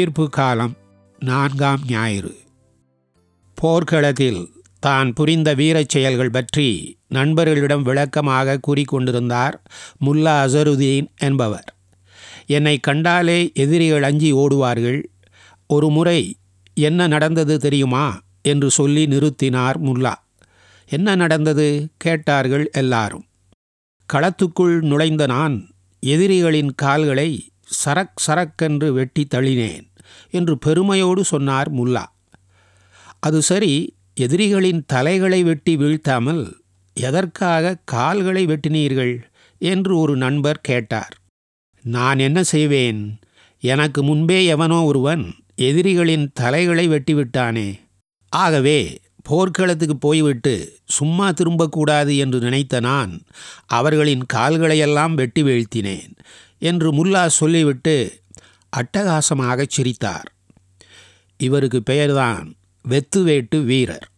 தீர்ப்பு காலம் நான்காம் ஞாயிறு போர்க்களத்தில் தான் புரிந்த வீரச் செயல்கள் பற்றி நண்பர்களிடம் விளக்கமாக கூறிக்கொண்டிருந்தார் முல்லா அசருதீன் என்பவர் என்னை கண்டாலே எதிரிகள் அஞ்சி ஓடுவார்கள் ஒரு முறை என்ன நடந்தது தெரியுமா என்று சொல்லி நிறுத்தினார் முல்லா என்ன நடந்தது கேட்டார்கள் எல்லாரும் களத்துக்குள் நுழைந்த நான் எதிரிகளின் கால்களை சரக் சரக்கென்று வெட்டி தள்ளினேன் என்று பெருமையோடு சொன்னார் முல்லா அது சரி எதிரிகளின் தலைகளை வெட்டி வீழ்த்தாமல் எதற்காக கால்களை வெட்டினீர்கள் என்று ஒரு நண்பர் கேட்டார் நான் என்ன செய்வேன் எனக்கு முன்பே எவனோ ஒருவன் எதிரிகளின் தலைகளை வெட்டிவிட்டானே ஆகவே போர்க்களத்துக்கு போய்விட்டு சும்மா திரும்பக்கூடாது என்று நினைத்த நான் அவர்களின் கால்களையெல்லாம் வெட்டி வீழ்த்தினேன் என்று முல்லா சொல்லிவிட்டு அட்டகாசமாகச் சிரித்தார் இவருக்கு பெயர்தான் வெத்துவேட்டு வீரர்